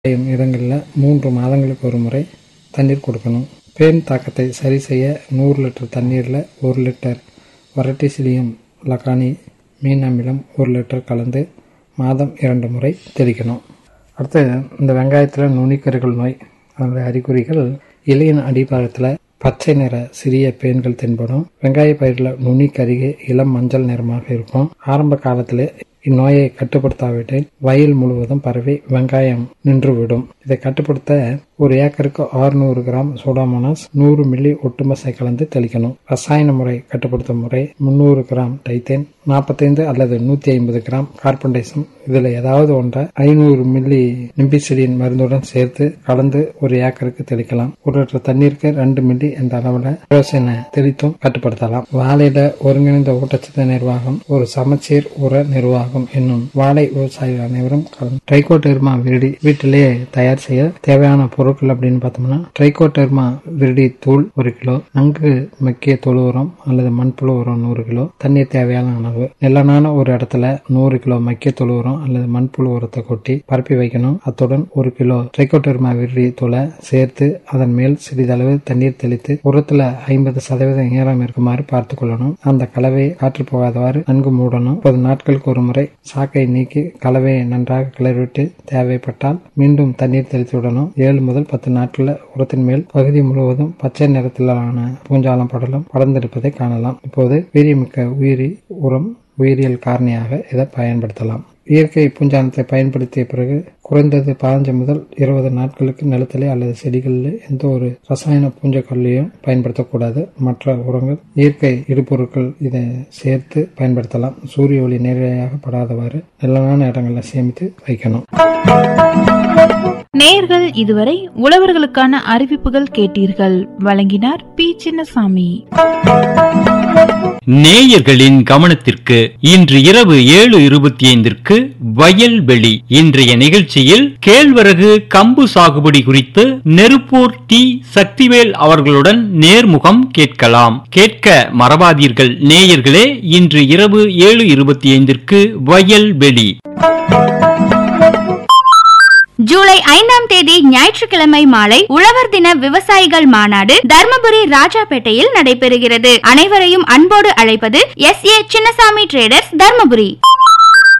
செய்யும் இடங்களில் மூன்று மாதங்களுக்கு ஒரு முறை தண்ணீர் கொடுக்கணும் பேன் தாக்கத்தை சரி செய்ய நூறு லிட்டர் தண்ணீரில் ஒரு லிட்டர் வரட்டிசிலியம் லக்கானி மீன் அமிலம் ஒரு லிட்டர் கலந்து மாதம் இரண்டு முறை தெளிக்கணும் அடுத்து இந்த வெங்காயத்தில் நுனிக்கருகள் நோய் அதனுடைய அறிகுறிகள் இலையின் அடிபாகத்தில் பச்சை நிற சிறிய பேன்கள் தென்படும் வெங்காய பயிரில் நுனி கருகே இளம் மஞ்சள் நிறமாக இருக்கும் ஆரம்ப காலத்தில் இந்நோயை கட்டுப்படுத்தாவிட்டால் வயல் முழுவதும் பரவி வெங்காயம் நின்றுவிடும் இதை கட்டுப்படுத்த ஒரு ஏக்கருக்கு 600 கிராம் சூடாமோனாஸ் நூறு மில்லி ஒட்டுமசை கலந்து தெளிக்கணும் ரசாயன முறை கட்டுப்படுத்தும் முறை முன்னூறு கிராம் டைத்தேன் நாற்பத்தைந்து அல்லது நூத்தி ஐம்பது கிராம் கார்பன்டைசம் இதுல ஏதாவது ஒன்றை ஐநூறு மில்லி நிம்பிசிடின் மருந்துடன் சேர்த்து கலந்து ஒரு ஏக்கருக்கு தெளிக்கலாம் ஒரு லிட்டர் தண்ணீருக்கு ரெண்டு மில்லி என்ற அளவுல யோசனை தெளித்தும் கட்டுப்படுத்தலாம் வாழையில ஒருங்கிணைந்த ஊட்டச்சத்து நிர்வாகம் ஒரு சமச்சீர் உர நிர்வாகம் என்னும் வாழை விவசாயிகள் அனைவரும் ட்ரைகோடெர்மா விரிடி வீட்டிலேயே தயார் செய்ய தேவையான பொருட்கள் அப்படின்னு பார்த்தோம்னா ட்ரைகோடெர்மா விரிடி தூள் ஒரு கிலோ நன்கு மக்கிய தொழு உரம் அல்லது மண்புழு உரம் நூறு கிலோ தண்ணீர் தேவையான அளவு நிலனான ஒரு இடத்துல நூறு கிலோ மக்கிய தொழு உரம் அல்லது மண்புழு உரத்தை கொட்டி பரப்பி வைக்கணும் அத்துடன் ஒரு கிலோ ட்ரைகோடெர்மா விரிடி தூளை சேர்த்து அதன் மேல் சிறிதளவு தண்ணீர் தெளித்து உரத்துல ஐம்பது சதவீதம் ஈரம் இருக்குமாறு பார்த்து கொள்ளணும் அந்த கலவையை காற்று போகாதவாறு நன்கு மூடணும் முப்பது நாட்களுக்கு ஒரு முறை சாக்கை நீக்கி கலவையை நன்றாக கிளறிவிட்டு தேவைப்பட்டால் மீண்டும் தண்ணீர் தெளித்து விடணும் ஏழு முதல் பத்து நாட்கள்ல உரத்தின் மேல் பகுதி முழுவதும் பச்சை நிறத்திலான பூஞ்சாலம் படலம் படர்ந்திருப்பதை காணலாம் இப்போது வீரியமிக்க உயிரி உரம் உயிரியல் காரணியாக இதை பயன்படுத்தலாம் இயற்கை பூஞ்சானத்தை பயன்படுத்திய பிறகு குறைந்தது பதினஞ்சு முதல் இருபது நாட்களுக்கு நிலத்திலே அல்லது செடிகளில் எந்த ஒரு ரசாயன பூஞ்சக்கொல்லியும் பயன்படுத்தக்கூடாது மற்ற உரங்கள் இயற்கை இடுபொருட்கள் இதை சேர்த்து பயன்படுத்தலாம் சூரிய ஒளி நேரடியாக படாதவாறு நிலமான இடங்களில் சேமித்து வைக்கணும் நேர்கள் இதுவரை உழவர்களுக்கான அறிவிப்புகள் கேட்டீர்கள் வழங்கினார் பி சின்னசாமி நேயர்களின் கவனத்திற்கு இன்று இரவு ஏழு இருபத்தி ஐந்திற்கு வயல்வெளி இன்றைய நிகழ்ச்சியில் கேழ்வரகு கம்பு சாகுபடி குறித்து நெருப்பூர் டி சக்திவேல் அவர்களுடன் நேர்முகம் கேட்கலாம் கேட்க மறவாதீர்கள் நேயர்களே இன்று இரவு ஏழு இருபத்தி ஐந்திற்கு வயல்வெளி ஜூலை ஐந்தாம் தேதி ஞாயிற்றுக்கிழமை மாலை உழவர் தின விவசாயிகள் மாநாடு தர்மபுரி ராஜாபேட்டையில் நடைபெறுகிறது அனைவரையும் அன்போடு அழைப்பது S A Chinnasamy traders Dharmapuri